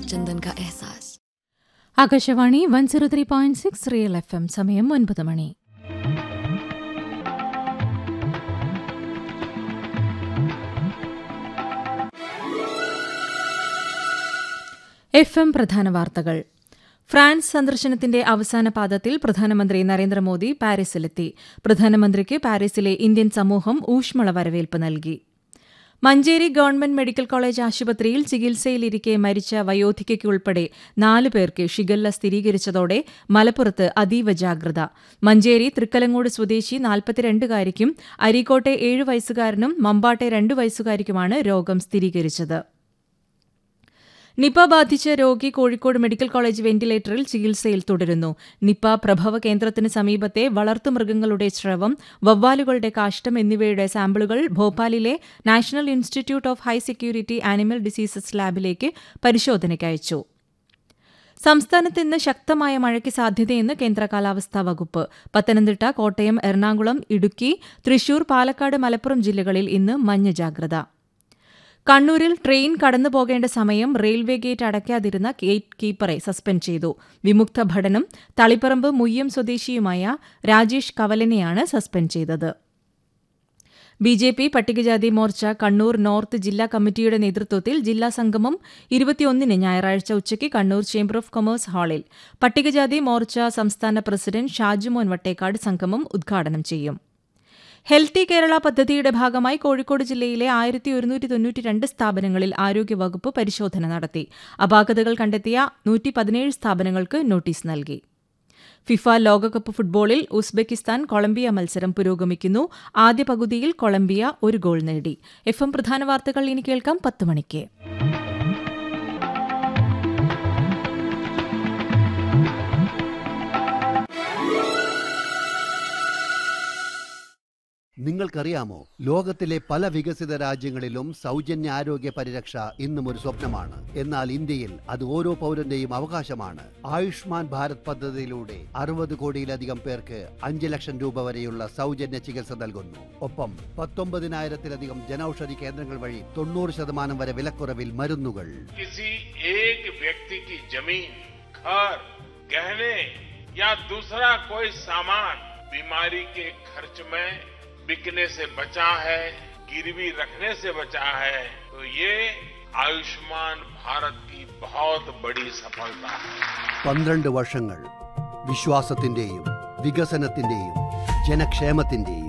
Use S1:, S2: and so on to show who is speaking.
S1: चंदन का एहसास
S2: Akashvani one zero three point six real F M സമയം ഒൻപത് മണി എഫ് എം പ്രധാന വാർത്തകൾ ഫ്രാൻസ് സന്ദർശനത്തിന്റെ അവസാന പാദത്തിൽ പ്രധാനമന്ത്രി നരേന്ദ്രമോദി പാരീസിലെത്തി പ്രധാനമന്ത്രിക്ക് പാരീസിലെ ഇന്ത്യൻ സമൂഹം ഊഷ്മള വരവേൽപ്പ് നൽകി മഞ്ചേരി ഗവൺമെന്റ് മെഡിക്കൽ കോളേജ് ആശുപത്രിയിൽ ചികിത്സയിലിരിക്കെ മരിച്ച വയോധികയ്ക്കുൾപ്പെടെ നാലു പേർക്ക് ഷിഗല്ല സ്ഥിരീകരിച്ചതോടെ മലപ്പുറത്ത് അതീവ ജാഗ്രത മഞ്ചേരി തൃക്കലങ്ങോട് സ്വദേശി നാൽപ്പത്തിരണ്ടുകാരിക്കും അരീക്കോട്ടെ ഏഴു വയസ്സുകാരനും മമ്പാട്ടെ രണ്ടു വയസ്സുകാരിക്കുമാണ് രോഗം സ്ഥിരീകരിച്ചത് നിപ ബാധിച്ച രോഗി കോഴിക്കോട് മെഡിക്കൽ കോളേജ് വെന്റിലേറ്ററിൽ ചികിത്സയിൽ തുടരുന്നു നിപ പ്രഭവ കേന്ദ്രത്തിന് സമീപത്തെ വളർത്തുമൃഗങ്ങളുടെ സ്രവം വവ്വാലുകളുടെ കാഷ്ടം എന്നിവയുടെ സാമ്പിളുകൾ ഭോപ്പാലിലെ national institute of high security animal diseases ലാബിലേക്ക് പരിശോധനയ്ക്ക് അയച്ചു സംസ്ഥാനത്ത് ഇന്ന് ശക്തമായ മഴയ്ക്ക് സാധ്യതയെന്ന് കേന്ദ്ര കാലാവസ്ഥാ വകുപ്പ് പത്തനംതിട്ട കോട്ടയം എറണാകുളം ഇടുക്കി തൃശൂർ പാലക്കാട് മലപ്പുറം ജില്ലകളിൽ ഇന്ന് മഞ്ഞ ജാഗ്രത കണ്ണൂരിൽ ട്രെയിൻ കടന്നു പോകേണ്ട സമയം റെയിൽവേ ഗേറ്റ് അടയ്ക്കാതിരുന്ന ഗേറ്റ് കീപ്പറെ സസ്പെൻഡ് ചെയ്തു വിമുക്ത ഭടനും തളിപ്പറമ്പ് മുയ്യം സ്വദേശിയുമായ രാജേഷ് കവലനെയാണ് സസ്പെൻഡ് ചെയ്തത് ബി ജെ പി പട്ടികജാതി മോർച്ച കണ്ണൂർ നോർത്ത് ജില്ലാ കമ്മിറ്റിയുടെ നേതൃത്വത്തിൽ ജില്ലാ സംഗമം ഇരുപത്തിയൊന്നിന് ഞായറാഴ്ച ഉച്ചയ്ക്ക് കണ്ണൂർ ചേംബർ ഓഫ് കൊമേഴ്സ് ഹാളിൽ പട്ടികജാതി മോർച്ച സംസ്ഥാന പ്രസിഡന്റ് ഷാജുമോൻ വട്ടേക്കാട് സംഗമം ഉദ്ഘാടനം ചെയ്യും ഹെൽത്തി കേരള പദ്ധതിയുടെ ഭാഗമായി കോഴിക്കോട് ജില്ലയിലെ ആയിരത്തി ഒരുന്നൂറ്റി തൊണ്ണൂറ്റി രണ്ട് സ്ഥാപനങ്ങളിൽ ആരോഗ്യവകുപ്പ് പരിശോധന നടത്തി അപാകതകൾ കണ്ടെത്തിയ നൂറ്റി പതിനേഴ് സ്ഥാപനങ്ങൾക്ക് നോട്ടീസ് നൽകി ഫിഫ ലോകകപ്പ് ഫുട്ബോളിൽ ഉസ്ബെക്കിസ്ഥാൻ കൊളംബിയ മത്സരം പുരോഗമിക്കുന്നു ആദ്യ പകുതിയിൽ കൊളംബിയ ഒരു ഗോൾ നേടി എഫ് എം പ്രധാന വാർത്തകൾ ഇനി കേൾക്കാം പത്ത് മണിക്ക്
S3: നിങ്ങൾക്കറിയാമോ ലോകത്തിലെ പല വികസിത രാജ്യങ്ങളിലും സൗജന്യ ആരോഗ്യ പരിരക്ഷ ഇന്നും ഒരു സ്വപ്നമാണ് എന്നാൽ ഇന്ത്യയിൽ അത് ഓരോ പൗരന്റെയും അവകാശമാണ് ആയുഷ്മാൻ ഭാരത് പദ്ധതിയിലൂടെ അറുപത് കോടിയിലധികം പേർക്ക് അഞ്ച് ലക്ഷം രൂപ വരെയുള്ള സൗജന്യ ചികിത്സ നൽകുന്നു ഒപ്പം പത്തൊമ്പതിനായിരത്തിലധികം ജനൌഷധി കേന്ദ്രങ്ങൾ വഴി തൊണ്ണൂറ് ശതമാനം വരെ വിലക്കുറവിൽ മരുന്നുകൾ
S4: किसी एक व्यक्ति की जमीन घर गहने या दूसरा कोई सामान बीमारी के खर्च में बिकने से बचा है गिरवी रखने से बचा है तो ये आयुष्मान भारत की बहुत बड़ी सफलता है
S3: പന്ത്രണ്ട് വർഷങ്ങൾ വിശ്വാസത്തിന്റെയും വികസനത്തിന്റെയും ജനക്ഷേമത്തിന്റെയും